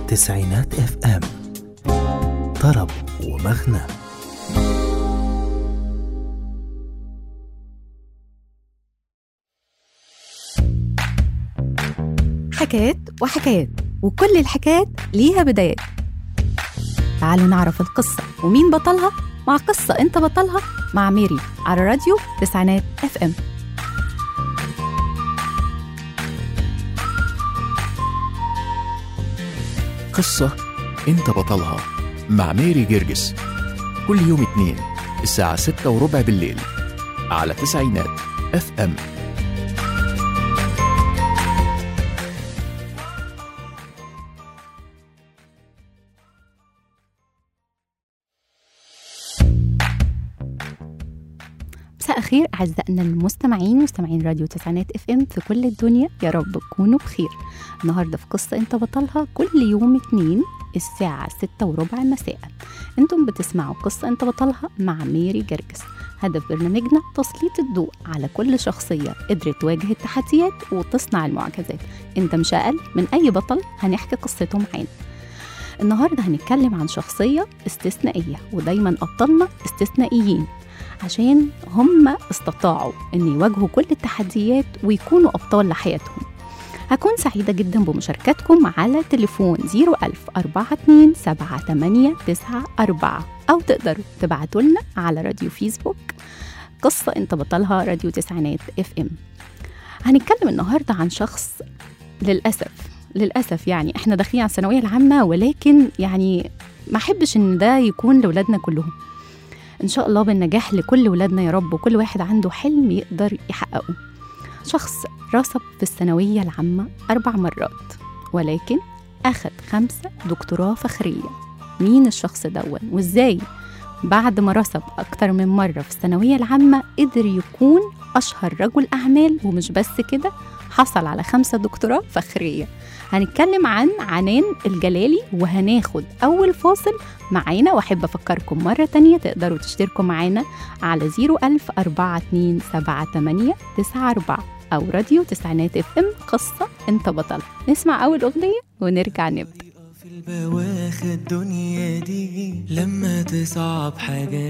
تسعينات اف ام طرب ومغنى حكايات وحكايات وكل الحكايات ليها بدايات تعالوا نعرف القصة ومين بطلها مع قصة انت بطلها مع ميري على راديو تسعينات اف ام قصة أنت بطلها مع ميري جرجس كل يوم اثنين الساعة ستة وربع بالليل على تسعينات اف ام مساء خير اعزائنا المستمعين مستمعين راديو تسعينات اف ام في كل الدنيا يا رب تكونوا بخير النهارده في قصه انت بطلها كل يوم اتنين الساعة ستة وربع مساء انتم بتسمعوا قصة انت بطلها مع ميري جرجس هدف برنامجنا تسليط الضوء على كل شخصية قدرت تواجه التحديات وتصنع المعجزات انت مش أقل من أي بطل هنحكي قصته معانا النهاردة هنتكلم عن شخصية استثنائية ودايما أبطالنا استثنائيين عشان هم استطاعوا ان يواجهوا كل التحديات ويكونوا ابطال لحياتهم هكون سعيدة جدا بمشاركتكم على تليفون 01000 42 7894 أو تقدروا تبعتوا لنا على راديو فيسبوك قصة انت بطلها راديو تسعينات اف ام هنتكلم النهاردة عن شخص للأسف للأسف يعني احنا داخلين على الثانوية العامة ولكن يعني ما احبش ان ده يكون لولادنا كلهم ان شاء الله بالنجاح لكل ولادنا يا رب وكل واحد عنده حلم يقدر يحققه شخص رسب في الثانوية العامة أربع مرات ولكن أخذ خمسة دكتوراه فخرية مين الشخص دون وإزاي بعد ما رسب أكتر من مرة في الثانوية العامة قدر يكون أشهر رجل أعمال ومش بس كده حصل على خمسة دكتوراه فخرية هنتكلم عن عنان الجلالي وهناخد أول فاصل معانا وأحب أفكركم مرة تانية تقدروا تشتركوا معانا على 01000 4278 94 أو راديو تسعينات اف ام قصة انت بطل نسمع أول أغنية ونرجع نبدأ في البواخ الدنيا دي لما تصعب حاجة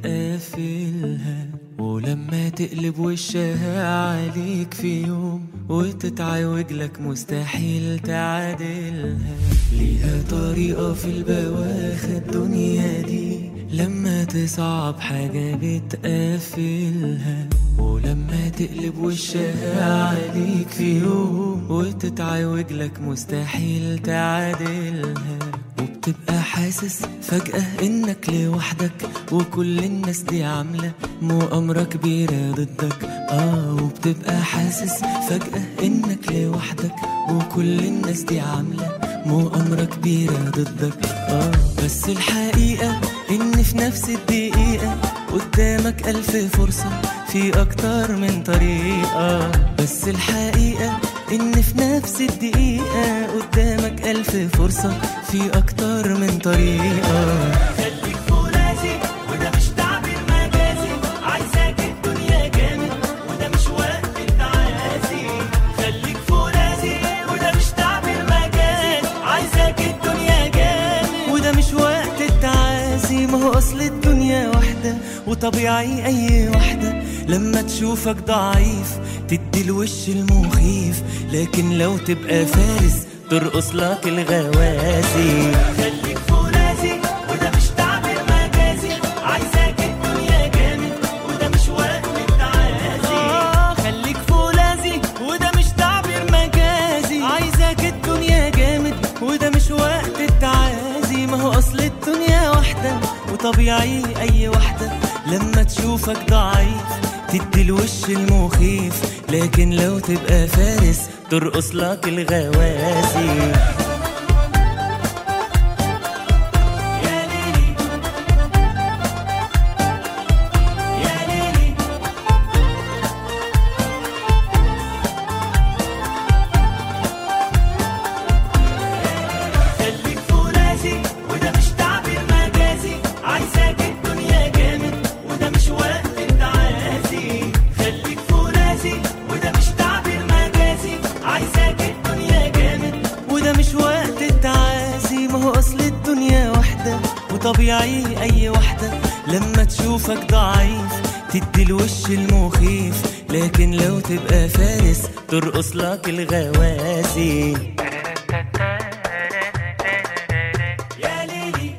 بتقفلها ولما تقلب وشها عليك في يوم وتتعوج لك مستحيل تعادلها ليها طريقة في البواخ الدنيا دي لما تصعب حاجة بتقفلها ولما تقلب وشها عليك في يوم وتتعوج لك مستحيل تعادلها وبتبقى حاسس فجأة انك لوحدك وكل الناس دي عاملة مؤامرة كبيرة ضدك اه وبتبقى حاسس فجأة انك لوحدك وكل الناس دي عاملة مؤامرة كبيرة ضدك اه بس الحقيقة ان في نفس الدقيقة قدامك ألف فرصة في أكتر من طريقة بس الحقيقة إن في نفس الدقيقة قدامك ألف فرصة في أكتر من طريقة خليك فرازي وده مش تعبير مجازي عايزاك الدنيا جامد وده مش وقت التعازي خليك فرازي وده مش تعبير مجازي عايزاك الدنيا جامد وده مش وقت التعازي ما هو أصل الدنيا واحدة وطبيعي أي واحدة لما تشوفك ضعيف تدي الوش المخيف لكن لو تبقى فارس ترقص لك الغوازي خليك فرازي وده مش تعبير مجازي عايزاك الدنيا جامد وده مش وقت التعازي آه خليك فولاذي وده مش تعبير مجازي عايزاك الدنيا جامد وده مش وقت التعازي ما هو اصل الدنيا واحدة وطبيعي اي واحدة لما تشوفك ضعيف تدي الوش المخيف لكن لو تبقى فارس ترقص لك الغوازي يا ليلي يا ليلي خليك فرازي وده مش تعبير مجازي عايزاك الدنيا جامد وده مش وقت التعازي خليك فرازي وده مش تعبير مجازي عايزاك الدنيا جامد وده مش وقت وطبيعي أي واحدة لما تشوفك ضعيف تدي الوش المخيف لكن لو تبقى فارس ترقص لك الغواسي يا ليلي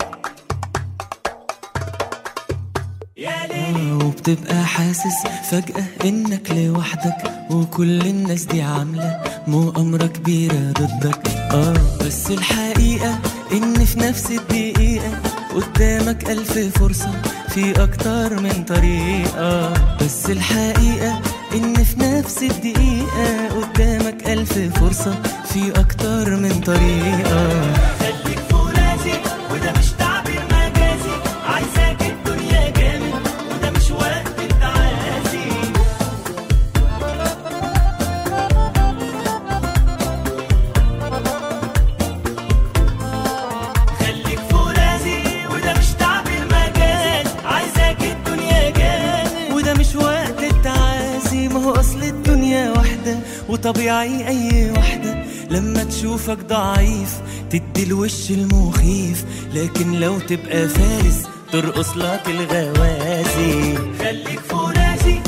يا ليلي وبتبقى حاسس فجأة إنك لوحدك وكل الناس دي عاملة مؤامرة كبيرة ضدك آه بس الحقيقة إن في نفس الدقيقة قدامك ألف فرصة في أكتر من طريقة بس الحقيقة إن في نفس الدقيقة قدامك ألف فرصة في أكتر من طريقة خليك فرازي وده مش تعبير مجازي عايزاك الدنيا جامد وده مش وقت التعازي خليك فرازي وده مش تعبير مجاز عايزاك الدنيا جامد وده مش وقت التعازي ما هو اصل الدنيا واحدة وطبيعي اي واحدة لما تشوفك ضعيف تدي الوش المخيف لكن لو تبقى فارس ترقص لك الغوازي خليك فرازي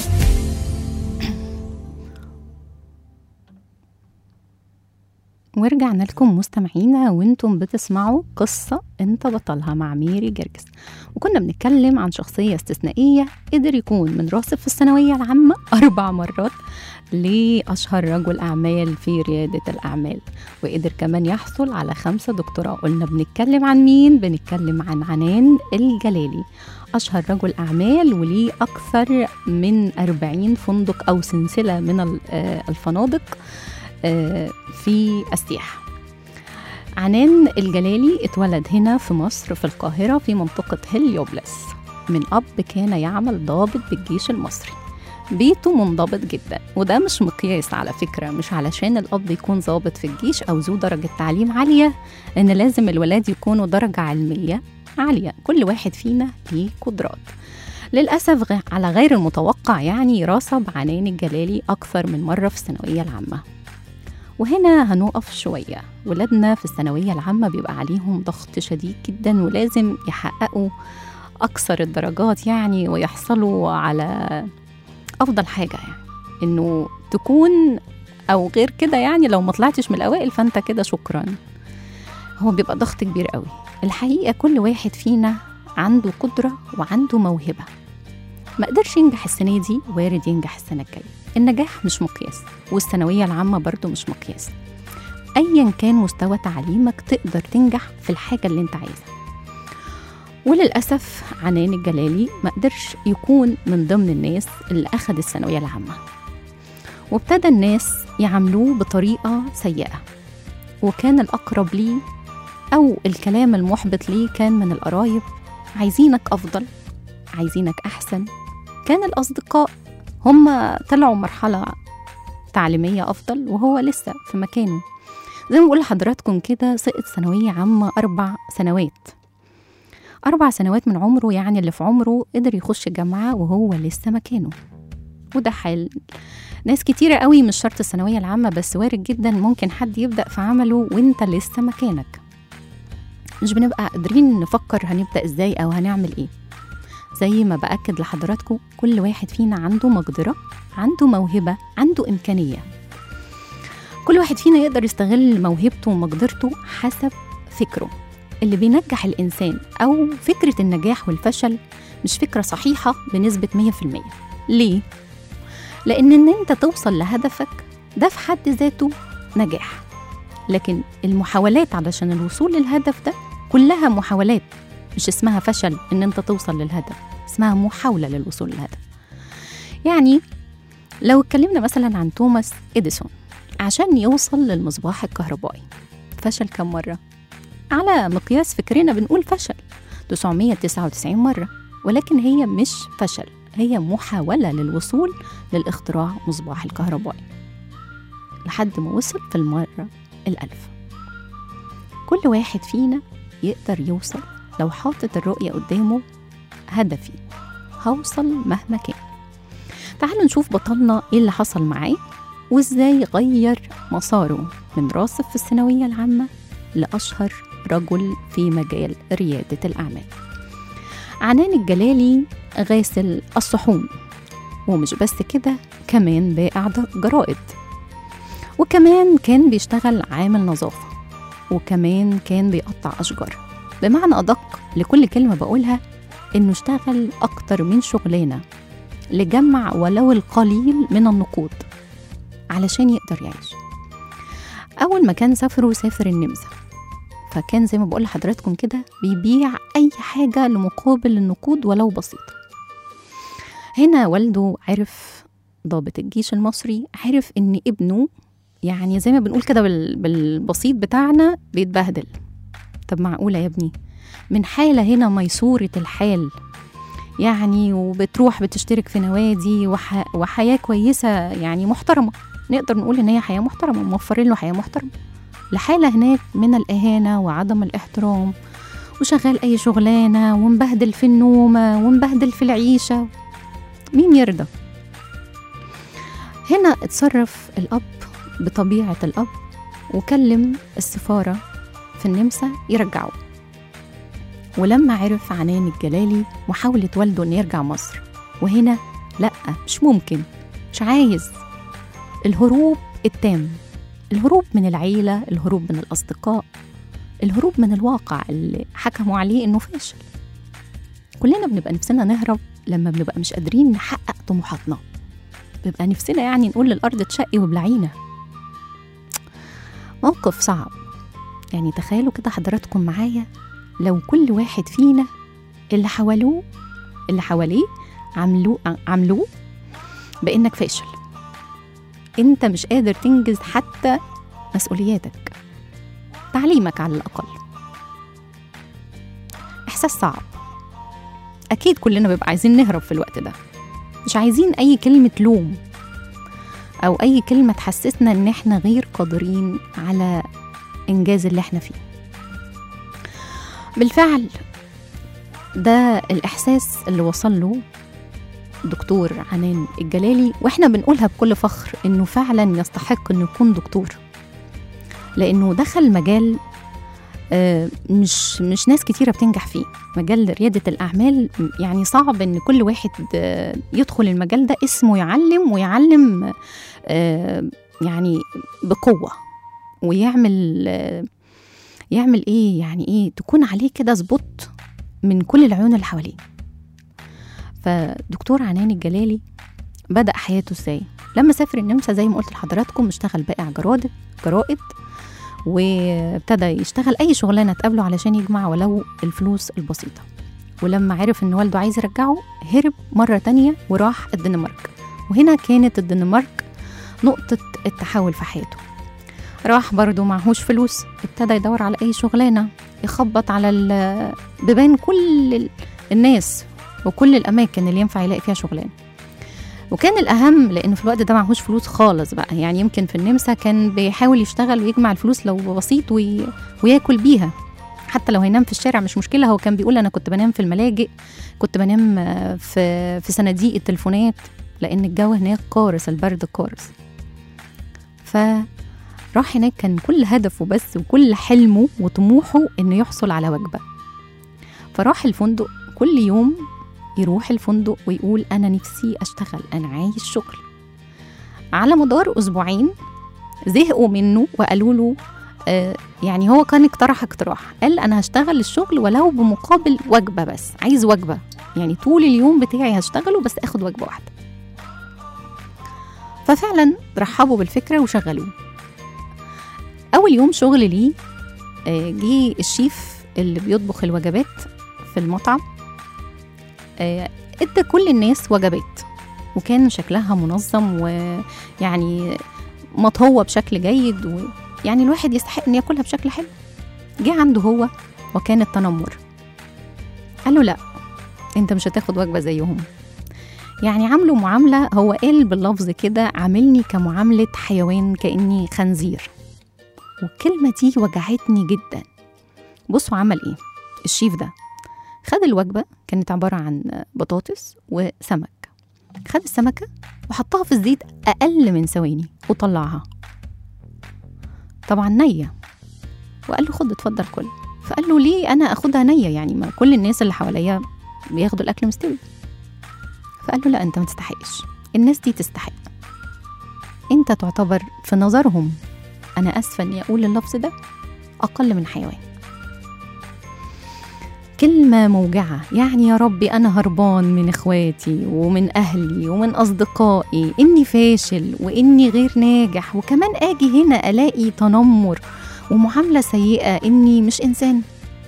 ورجعنا لكم مستمعينا وانتم بتسمعوا قصة انت بطلها مع ميري جرجس وكنا بنتكلم عن شخصية استثنائية قدر يكون من راسب في الثانوية العامة أربع مرات لأشهر رجل أعمال في ريادة الأعمال وقدر كمان يحصل على خمسة دكتوراه قلنا بنتكلم عن مين؟ بنتكلم عن عنان الجلالي أشهر رجل أعمال وليه أكثر من 40 فندق أو سلسلة من ال- آه، الفنادق آه، في السياحة عنان الجلالي اتولد هنا في مصر في القاهرة في منطقة هليوبلس من أب كان يعمل ضابط بالجيش المصري بيته منضبط جدا وده مش مقياس على فكرة مش علشان الأب يكون ضابط في الجيش أو ذو درجة تعليم عالية إن لازم الولاد يكونوا درجة علمية عالية كل واحد فينا ليه قدرات للأسف غ- على غير المتوقع يعني راسب عنان الجلالي أكثر من مرة في الثانوية العامة وهنا هنقف شوية ولادنا في الثانوية العامة بيبقى عليهم ضغط شديد جدا ولازم يحققوا أكثر الدرجات يعني ويحصلوا على أفضل حاجة يعني إنه تكون أو غير كده يعني لو ما طلعتش من الأوائل فأنت كده شكرا هو بيبقى ضغط كبير قوي الحقيقة كل واحد فينا عنده قدرة وعنده موهبة ما قدرش ينجح السنة دي وارد ينجح السنة الجاية النجاح مش مقياس والثانوية العامة برضو مش مقياس أيا كان مستوى تعليمك تقدر تنجح في الحاجة اللي انت عايزها وللأسف عنان الجلالي ما قدرش يكون من ضمن الناس اللي أخد الثانوية العامة وابتدى الناس يعاملوه بطريقة سيئة وكان الأقرب ليه أو الكلام المحبط ليه كان من القرايب عايزينك أفضل عايزينك أحسن كان الأصدقاء هم طلعوا مرحلة تعليمية أفضل وهو لسه في مكانه زي ما بقول لحضراتكم كده سقط ثانوية عامة أربع سنوات أربع سنوات من عمره يعني اللي في عمره قدر يخش جامعة وهو لسه مكانه وده حال ناس كتيرة قوي مش شرط الثانوية العامة بس وارد جدا ممكن حد يبدأ في عمله وانت لسه مكانك مش بنبقى قادرين نفكر هنبدأ ازاي أو هنعمل ايه زي ما بأكد لحضراتكم كل واحد فينا عنده مقدرة عنده موهبة عنده إمكانية كل واحد فينا يقدر يستغل موهبته ومقدرته حسب فكره اللي بينجح الإنسان أو فكرة النجاح والفشل مش فكرة صحيحة بنسبة 100% ليه؟ لأن إن أنت توصل لهدفك ده في حد ذاته نجاح لكن المحاولات علشان الوصول للهدف ده كلها محاولات مش اسمها فشل إن أنت توصل للهدف اسمها محاولة للوصول للهدف يعني لو اتكلمنا مثلا عن توماس إديسون عشان يوصل للمصباح الكهربائي فشل كم مرة؟ على مقياس فكرنا بنقول فشل 999 مرة ولكن هي مش فشل هي محاولة للوصول للاختراع مصباح الكهربائي لحد ما وصل في المرة الألف كل واحد فينا يقدر يوصل لو حاطط الرؤية قدامه هدفي هوصل مهما كان تعالوا نشوف بطلنا ايه اللي حصل معاه وازاي غير مساره من راسب في الثانوية العامة لأشهر رجل في مجال ريادة الأعمال عنان الجلالي غاسل الصحون ومش بس كده كمان بائع د- جرائد وكمان كان بيشتغل عامل نظافة وكمان كان بيقطع أشجار بمعنى أدق لكل كلمة بقولها إنه اشتغل أكتر من شغلانة لجمع ولو القليل من النقود علشان يقدر يعيش أول ما كان سافره سافر النمسا فكان زي ما بقول لحضراتكم كده بيبيع أي حاجة لمقابل النقود ولو بسيطة هنا والده عرف ضابط الجيش المصري عرف إن ابنه يعني زي ما بنقول كده بال- بالبسيط بتاعنا بيتبهدل طب معقولة يا ابني من حالة هنا ميسورة الحال يعني وبتروح بتشترك في نوادي وح... وحياة كويسة يعني محترمة نقدر نقول إن هي حياة محترمة موفرين له حياة محترمة لحالة هناك من الإهانة وعدم الاحترام وشغال أي شغلانة ومبهدل في النومة ومبهدل في العيشة مين يرضى هنا اتصرف الأب بطبيعة الأب وكلم السفارة في النمسا يرجعوه ولما عرف عنان الجلالي محاولة والده إنه يرجع مصر وهنا لأ مش ممكن مش عايز الهروب التام الهروب من العيلة الهروب من الأصدقاء الهروب من الواقع اللي حكموا عليه إنه فاشل كلنا بنبقى نفسنا نهرب لما بنبقى مش قادرين نحقق طموحاتنا بيبقى نفسنا يعني نقول للأرض تشقي وبلعينا موقف صعب يعني تخيلوا كده حضراتكم معايا لو كل واحد فينا اللي حوالوه اللي حواليه عملوه عملوه بانك فاشل انت مش قادر تنجز حتى مسؤولياتك تعليمك على الاقل احساس صعب اكيد كلنا بيبقى عايزين نهرب في الوقت ده مش عايزين اي كلمه لوم او اي كلمه تحسسنا ان احنا غير قادرين على انجاز اللي احنا فيه بالفعل ده الإحساس اللي وصل له دكتور عنان الجلالي واحنا بنقولها بكل فخر انه فعلا يستحق انه يكون دكتور لانه دخل مجال آه، مش مش ناس كتيرة بتنجح فيه مجال ريادة الأعمال يعني صعب إن كل واحد آه، يدخل المجال ده اسمه يعلم ويعلم آه، يعني بقوة ويعمل آه، يعمل ايه يعني ايه تكون عليه كده سبوت من كل العيون اللي حواليه فدكتور عنان الجلالي بدأ حياته ازاي لما سافر النمسا زي ما قلت لحضراتكم اشتغل بائع جرائد جرائد وابتدى يشتغل اي شغلانه تقابله علشان يجمع ولو الفلوس البسيطه ولما عرف ان والده عايز يرجعه هرب مره تانية وراح الدنمارك وهنا كانت الدنمارك نقطه التحول في حياته راح برضه معهوش فلوس ابتدى يدور على اي شغلانه يخبط على ال- بيبان كل ال- الناس وكل الاماكن اللي ينفع يلاقي فيها شغلانه وكان الاهم لانه في الوقت ده معهوش فلوس خالص بقى يعني يمكن في النمسا كان بيحاول يشتغل ويجمع الفلوس لو بسيط وي... وياكل بيها حتى لو هينام في الشارع مش مشكله هو كان بيقول انا كنت بنام في الملاجئ كنت بنام آه، في في صناديق التليفونات لان الجو هناك قارس البرد قارس فراح هناك كان كل هدفه بس وكل حلمه وطموحه انه يحصل على وجبه فراح الفندق كل يوم يروح الفندق ويقول انا نفسي اشتغل انا عايز شغل على مدار اسبوعين زهقوا منه وقالوا له آه يعني هو كان اقترح اقتراح قال انا هشتغل الشغل ولو بمقابل وجبه بس عايز وجبه يعني طول اليوم بتاعي هشتغله بس اخد وجبه واحده ففعلا رحبوا بالفكره وشغلوه اول يوم شغل ليه آه، جه الشيف اللي بيطبخ الوجبات في المطعم آه، ادى كل الناس وجبات وكان شكلها منظم ويعني مطهوة بشكل جيد ويعني الواحد يستحق ان ياكلها بشكل حلو جه عنده هو وكان التنمر قال له لا انت مش هتاخد وجبة زيهم يعني عامله معاملة هو قال باللفظ كده عاملني كمعاملة حيوان كأني خنزير والكلمة دي وجعتني جدا بصوا عمل ايه الشيف ده خد الوجبة كانت عبارة عن بطاطس وسمك خد السمكة وحطها في الزيت أقل من ثواني وطلعها طبعا نية وقال له خد اتفضل كل فقال له ليه أنا أخدها نية يعني ما كل الناس اللي حواليا بياخدوا الاكل مستوي فقال له لا انت ما تستحقش الناس دي تستحق انت تعتبر في نظرهم انا اسفه اني اقول اللفظ ده اقل من حيوان كلمة موجعة يعني يا ربي أنا هربان من إخواتي ومن أهلي ومن أصدقائي إني فاشل وإني غير ناجح وكمان آجي هنا ألاقي تنمر ومعاملة سيئة إني مش إنسان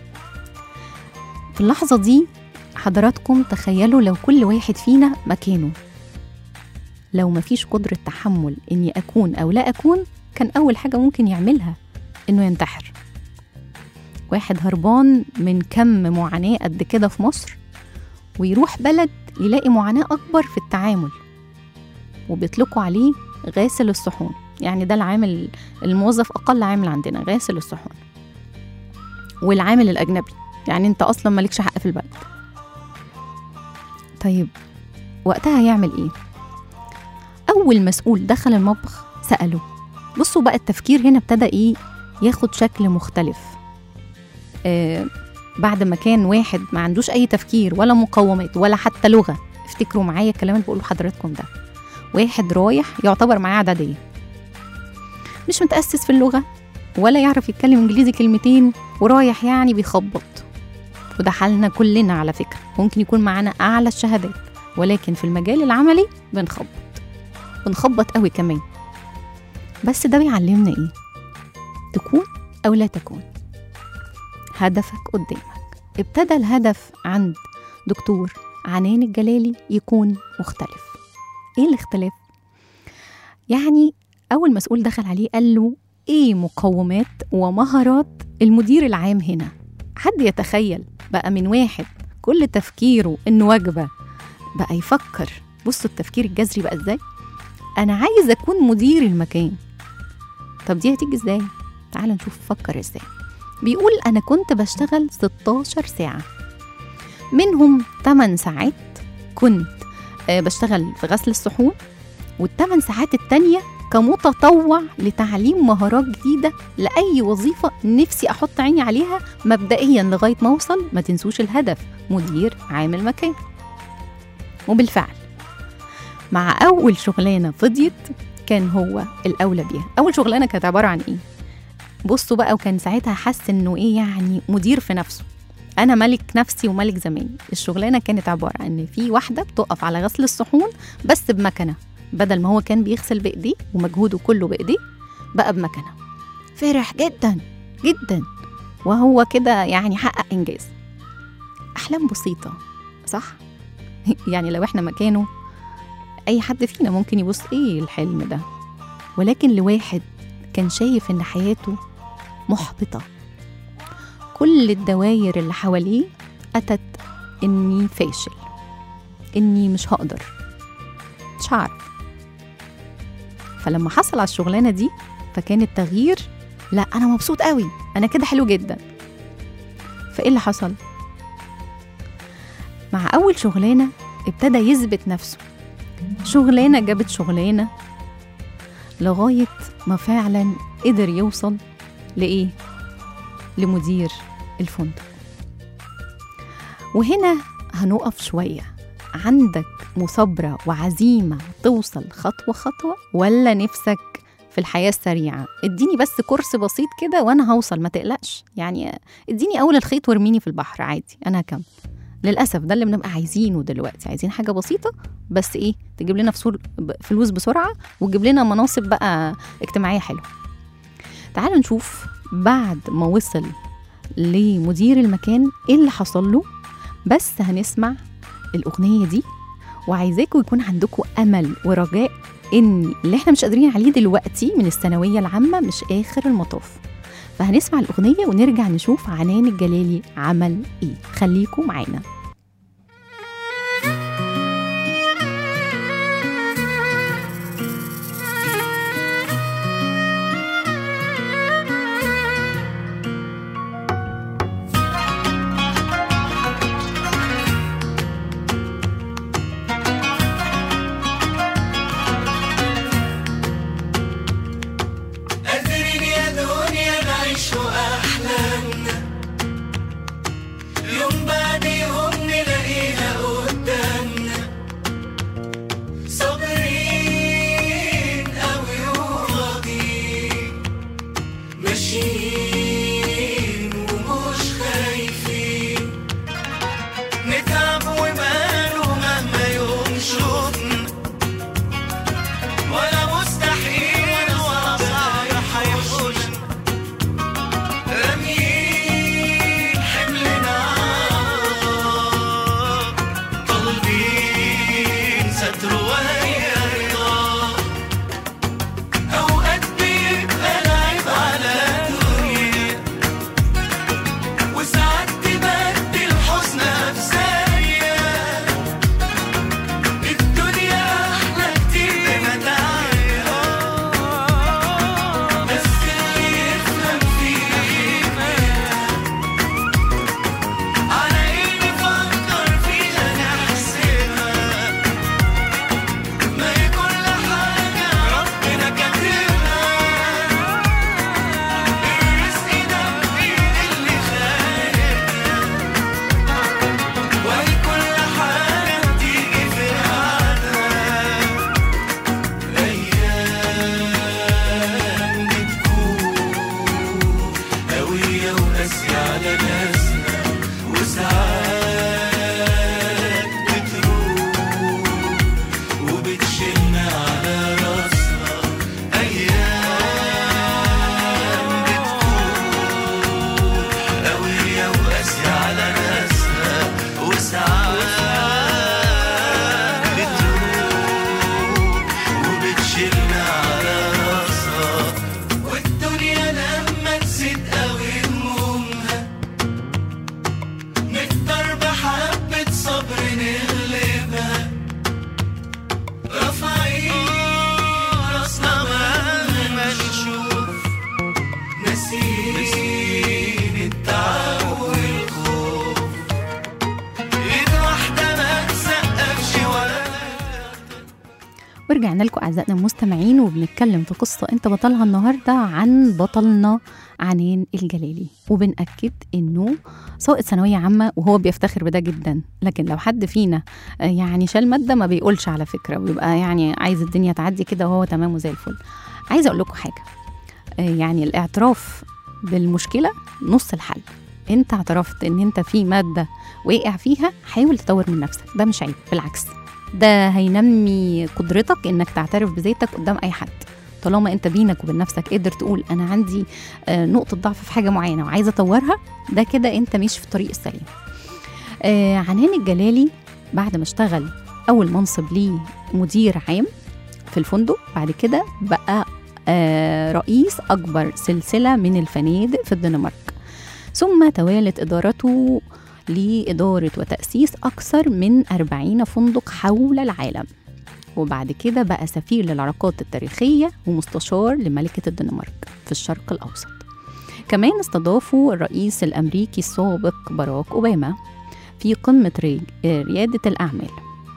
في اللحظة دي حضراتكم تخيلوا لو كل واحد فينا مكانه لو مفيش قدرة تحمل إني أكون أو لا أكون كان أول حاجة ممكن يعملها إنه ينتحر واحد هربان من كم معاناة قد كده في مصر ويروح بلد يلاقي معاناة أكبر في التعامل وبيطلقوا عليه غاسل الصحون يعني ده العامل الموظف أقل عامل عندنا غاسل الصحون والعامل الأجنبي يعني أنت أصلا مالكش حق في البلد طيب وقتها هيعمل إيه؟ أول مسؤول دخل المطبخ سأله بصوا بقى التفكير هنا ابتدى إيه ياخد شكل مختلف آه بعد ما كان واحد ما عندوش اي تفكير ولا مقومات ولا حتى لغه افتكروا معايا الكلام اللي بقوله لحضراتكم ده واحد رايح يعتبر معاه اعداديه مش متاسس في اللغه ولا يعرف يتكلم انجليزي كلمتين ورايح يعني بيخبط وده حالنا كلنا على فكره ممكن يكون معانا اعلى الشهادات ولكن في المجال العملي بنخبط بنخبط قوي كمان بس ده بيعلمنا ايه تكون او لا تكون هدفك قدامك ابتدى الهدف عند دكتور عنان الجلالي يكون مختلف ايه الاختلاف يعني اول مسؤول دخل عليه قال له ايه مقومات ومهارات المدير العام هنا حد يتخيل بقى من واحد كل تفكيره انه وجبه بقى يفكر بصوا التفكير الجذري بقى ازاي انا عايز اكون مدير المكان طب دي هتيجي ازاي تعال نشوف فكر ازاي بيقول أنا كنت بشتغل 16 ساعة منهم 8 ساعات كنت آه، بشتغل في غسل الصحون والثمان ساعات التانية كمتطوع لتعليم مهارات جديدة لأي وظيفة نفسي أحط عيني عليها مبدئيا لغاية ما أوصل ما تنسوش الهدف مدير عامل مكان وبالفعل مع أول شغلانة فضيت كان هو الأولى بيها أول شغلانة كانت عبارة عن إيه؟ بصوا بقى وكان ساعتها حس انه ايه يعني مدير في نفسه انا ملك نفسي وملك زماني الشغلانه كانت عباره عن ان في واحده بتقف على غسل الصحون بس بمكنه بدل ما هو كان بيغسل بايديه ومجهوده كله بايديه بقى بمكنه فرح جدا جدا وهو كده يعني حقق انجاز احلام بسيطه صح يعني لو احنا مكانه اي حد فينا ممكن يبص ايه الحلم ده ولكن لواحد كان شايف ان حياته محبطة كل الدواير اللي حواليه أتت إني فاشل إني مش هقدر مش هعرف فلما حصل على الشغلانة دي فكان التغيير لا أنا مبسوط قوي أنا كده حلو جدا فإيه اللي حصل؟ مع أول شغلانة ابتدى يثبت نفسه شغلانة جابت شغلانة لغاية ما فعلا قدر يوصل لإيه؟ لمدير الفندق وهنا هنقف شوية عندك مثابرة وعزيمة توصل خطوة خطوة ولا نفسك في الحياة السريعة اديني بس كورس بسيط كده وانا هوصل ما تقلقش يعني اديني اول الخيط وارميني في البحر عادي انا هكمل للاسف ده اللي بنبقى عايزينه دلوقتي عايزين حاجه بسيطه بس ايه تجيب لنا فصول فلوس بسرعه وتجيب لنا مناصب بقى اجتماعيه حلوه تعالوا نشوف بعد ما وصل لمدير المكان ايه اللي حصل له بس هنسمع الاغنيه دي وعايزاكم يكون عندكم امل ورجاء ان اللي احنا مش قادرين عليه دلوقتي من الثانويه العامه مش اخر المطاف فهنسمع الاغنيه ونرجع نشوف عنان الجلالي عمل ايه خليكم معانا قادرين يا دنيا نعيش أحلامنا يوم بعد يوم عايشين ومش خايفين نتعب وماله مهما يوم شوفنا ولا مستحيل ولا صعب هيحوشنا راميين حملنا طالبين ستر وهي رضا أوقات بيبقى العيب على الدنيا وساعات تبدل حزنها بثانية الدنيا أحلى كتير بمتاعها بس اللي يفهم فيها على إيه نفكر فيها نحسبها ما هي كل حاجة ربنا كاتبها الرزق ده بإيد اللي خالقها وهي كل حاجة بتيجي في ميعادها أيام بتكون قوية وقاسية على ناسنا وساعات بتروح وبتشيلنا على راسنا أيام بتكون قوية وقاسية على ناسنا وساعات بتروح وبتشيلنا على راسنا والدنيا لما تزيد قوي همومها نقدر بحبة صبر نغلبها رافعين راسنا مهما نشوف ناسيين التعب والخوف ايد واحدة ما تسقفش ولا ورجعنا لكم اعزائنا المستمعين وبنتكلم في قصه انت بطلها النهارده عن بطلنا عنان الجلالي وبنأكد انه سواء ثانويه عامه وهو بيفتخر بده جدا لكن لو حد فينا آه، يعني شال ماده ما بيقولش على فكره ويبقى يعني عايز الدنيا تعدي كده وهو تمام وزي الفل عايزه اقول لكم حاجه آه، يعني الاعتراف بالمشكله نص الحل انت اعترفت ان انت في ماده واقع فيها حاول تطور من نفسك ده مش عيب بالعكس ده هينمي قدرتك انك تعترف بذاتك قدام اي حد طالما انت بينك وبين نفسك قادر تقول انا عندي آه، نقطه ضعف في حاجه معينه وعايزه اطورها ده كده انت ماشي في الطريق السليم آه، عنان الجلالي بعد ما اشتغل اول منصب ليه مدير عام في الفندق بعد كده بقى آه، رئيس اكبر سلسله من الفنادق في الدنمارك ثم توالت ادارته لإدارة وتأسيس أكثر من 40 فندق حول العالم وبعد كده بقى سفير للعلاقات التاريخية ومستشار لملكة الدنمارك في الشرق الأوسط كمان استضافوا الرئيس الأمريكي السابق باراك أوباما في قمة ري- ريادة الأعمال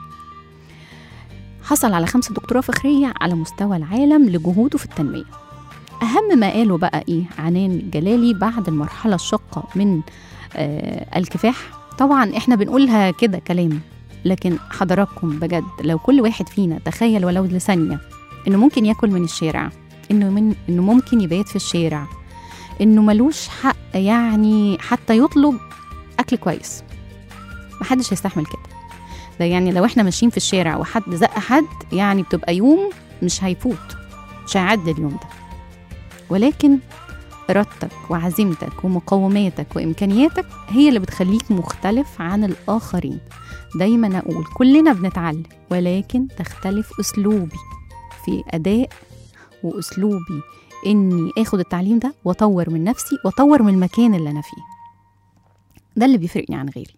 حصل على خمسة دكتوراه فخرية على مستوى العالم لجهوده في التنمية أهم ما قاله بقى إيه عنان جلالي بعد المرحلة الشاقة من آه الكفاح طبعا إحنا بنقولها كده كلام لكن حضراتكم بجد لو كل واحد فينا تخيل ولو لثانية إنه ممكن ياكل من الشارع إنه من إنه ممكن يبات في الشارع إنه ملوش حق يعني حتى يطلب أكل كويس محدش هيستحمل كده ده يعني لو احنا ماشيين في الشارع وحد زق حد يعني بتبقى يوم مش هيفوت مش هيعدي اليوم ده ولكن إرادتك وعزيمتك ومقوماتك وإمكانياتك هي اللي بتخليك مختلف عن الآخرين دايما أقول كلنا بنتعلم ولكن تختلف أسلوبي في أداء وأسلوبي إني آخد التعليم ده وأطور من نفسي وأطور من المكان اللي أنا فيه ده اللي بيفرقني عن غيري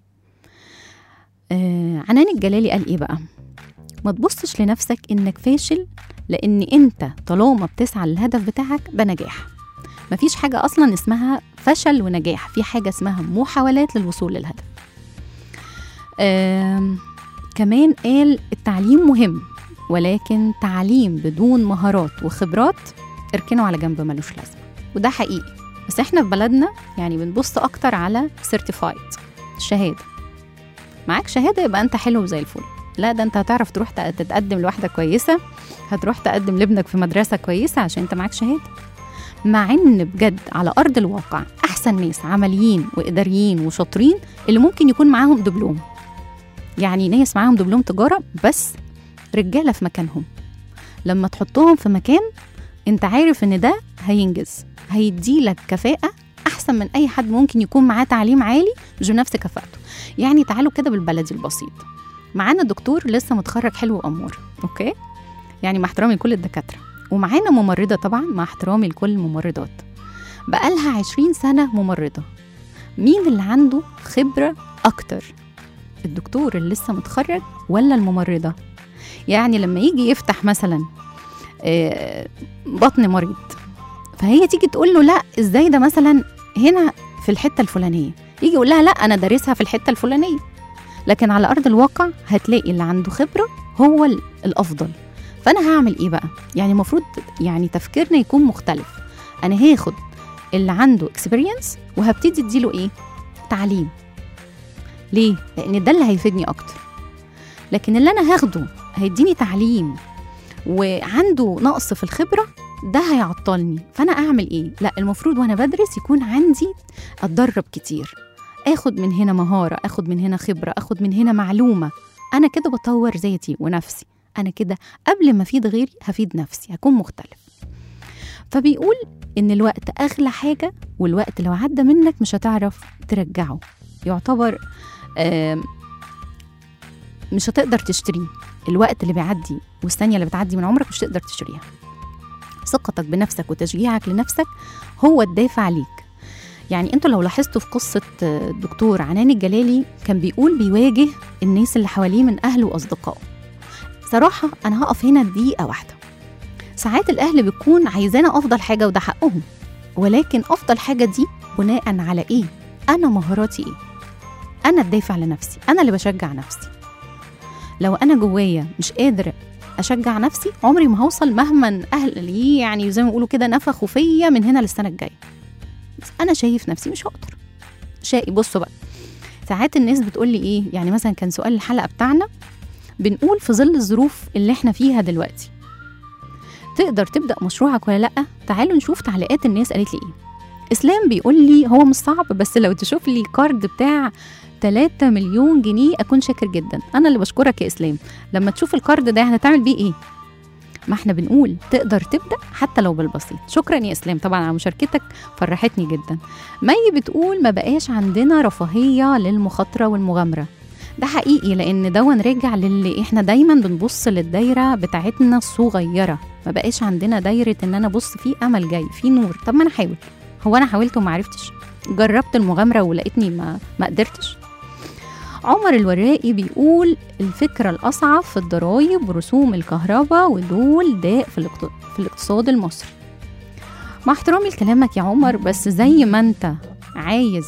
آه عنان الجلالي قال إيه بقى ما تبصش لنفسك إنك فاشل لأن أنت طالما بتسعى للهدف بتاعك ده نجاح مفيش حاجة أصلا اسمها فشل ونجاح في حاجة اسمها محاولات للوصول للهدف آم، كمان قال التعليم مهم ولكن تعليم بدون مهارات وخبرات اركنه على جنب ملوش لازمة وده حقيقي بس احنا في بلدنا يعني بنبص اكتر على سيرتيفايد شهادة معاك شهادة يبقى انت حلو زي الفل لا ده انت هتعرف تروح تق- تتقدم لواحدة كويسة هتروح تقدم لابنك في مدرسة كويسة عشان انت معاك شهادة مع ان بجد على ارض الواقع احسن ناس عمليين واداريين وشاطرين اللي ممكن يكون معاهم دبلوم يعني ناس معاهم دبلوم تجاره بس رجاله في مكانهم لما تحطهم في مكان انت عارف ان ده هينجز هيديلك كفاءه احسن من اي حد ممكن يكون معاه تعليم عالي مش بنفس كفاءته يعني تعالوا كده بالبلدي البسيط معانا دكتور لسه متخرج حلو وامور اوكي يعني مع احترامي لكل الدكاتره ومعانا ممرضه طبعا مع احترامي لكل الممرضات بقالها عشرين سنه ممرضه مين اللي عنده خبره اكتر الدكتور اللي لسه متخرج ولا الممرضه يعني لما يجي يفتح مثلا آه، بطن مريض فهي تيجي تقول له لا ازاي ده مثلا هنا في الحته الفلانيه يجي يقول لها لا انا دارسها في الحته الفلانيه لكن على ارض الواقع هتلاقي اللي عنده خبره هو ال- الافضل فانا هعمل ايه بقى يعني المفروض يعني تفكيرنا يكون مختلف انا هاخد اللي عنده اكسبيرينس وهبتدي اديله ايه تعليم ليه لان ده اللي هيفيدني اكتر لكن اللي انا هاخده هيديني تعليم وعنده نقص في الخبره ده هيعطلني فانا اعمل ايه لا المفروض وانا بدرس يكون عندي اتدرب كتير اخد من هنا مهاره اخد من هنا خبره اخد من هنا معلومه انا كده بطور ذاتي ونفسي انا كده قبل ما افيد غيري هفيد نفسي هكون مختلف فبيقول ان الوقت اغلى حاجه والوقت لو عدى منك مش هتعرف ترجعه يعتبر آم، مش هتقدر تشتريه الوقت اللي بيعدي والثانيه اللي بتعدي من عمرك مش هتقدر تشتريها ثقتك بنفسك وتشجيعك لنفسك هو الدافع ليك يعني انتوا لو لاحظتوا في قصة آه، الدكتور عنان الجلالي كان بيقول بيواجه الناس اللي حواليه من أهله وأصدقائه صراحة أنا هقف هنا دقيقة واحدة ساعات الأهل بيكون عايزانا أفضل حاجة وده حقهم ولكن أفضل حاجة دي بناء على إيه؟ أنا مهاراتي إيه؟ أنا الدافع لنفسي أنا اللي بشجع نفسي لو أنا جوايا مش قادر أشجع نفسي عمري ما هوصل مهما أهلي يعني زي ما بيقولوا كده نفخوا فيا من هنا للسنة الجاية بس انا شايف نفسي مش هقدر شقي بصوا بقى ساعات الناس بتقول لي ايه يعني مثلا كان سؤال الحلقه بتاعنا بنقول في ظل الظروف اللي احنا فيها دلوقتي تقدر تبدا مشروعك ولا لا تعالوا نشوف تعليقات الناس قالت لي ايه اسلام بيقول لي هو مش صعب بس لو تشوف لي كارد بتاع 3 مليون جنيه اكون شاكر جدا انا اللي بشكرك يا اسلام لما تشوف الكارد ده هتعمل بيه ايه ما احنا بنقول تقدر تبدا حتى لو بالبسيط شكرا يا اسلام طبعا على مشاركتك فرحتني جدا مي بتقول ما بقاش عندنا رفاهيه للمخاطره والمغامره ده حقيقي لان ده راجع للي احنا دايما بنبص للدايره بتاعتنا الصغيره ما بقاش عندنا دايره ان انا ابص في امل جاي في نور طب ما انا احاول هو انا حاولت وما عرفتش جربت المغامره ولقيتني ما ما قدرتش عمر الوراقي بيقول الفكرة الأصعب في الضرايب ورسوم الكهرباء ودول داء في, الاقت... في الاقتصاد المصري مع احترامي لكلامك يا عمر بس زي ما انت عايز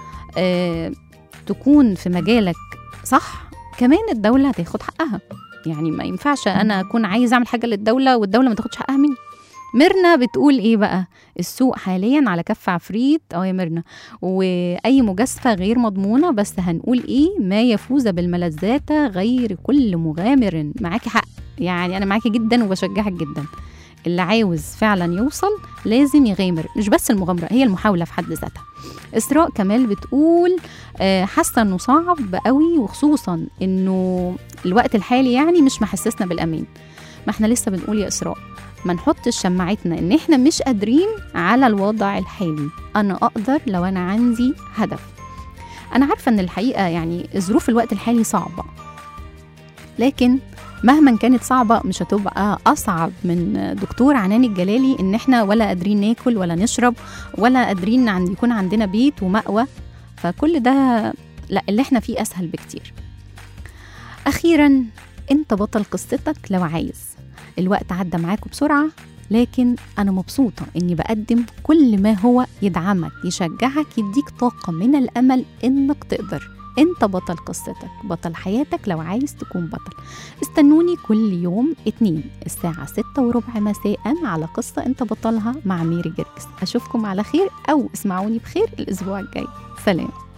آه تكون في مجالك صح كمان الدولة هتاخد حقها يعني ما ينفعش انا اكون عايز اعمل حاجة للدولة والدولة ما تاخدش حقها مني ميرنا بتقول ايه بقى السوق حاليا على كف عفريت اه يا ميرنا واي مجازفه غير مضمونه بس هنقول ايه ما يفوز بالملذات غير كل مغامر معاكي حق يعني انا معاكي جدا وبشجعك جدا اللي عاوز فعلا يوصل لازم يغامر مش بس المغامره هي المحاوله في حد ذاتها اسراء كمال بتقول آه، حاسه انه صعب قوي وخصوصا انه الوقت الحالي يعني مش محسسنا بالامان ما احنا لسه بنقول يا اسراء ما نحطش شماعتنا ان احنا مش قادرين على الوضع الحالي انا اقدر لو انا عندي هدف انا عارفه ان الحقيقه يعني ظروف الوقت الحالي صعبه لكن مهما كانت صعبة مش هتبقى أصعب من دكتور عنان الجلالي إن إحنا ولا قادرين ناكل ولا نشرب ولا قادرين عند يكون عندنا بيت ومأوى فكل ده لا اللي إحنا فيه أسهل بكتير أخيرا أنت بطل قصتك لو عايز الوقت عدى معاكم بسرعة لكن أنا مبسوطة إني بقدم كل ما هو يدعمك يشجعك يديك طاقة من الأمل إنك تقدر أنت بطل قصتك بطل حياتك لو عايز تكون بطل استنوني كل يوم اتنين الساعة ستة وربع مساء على قصة أنت بطلها مع ميري جرجس أشوفكم على خير أو اسمعوني بخير الأسبوع الجاي سلام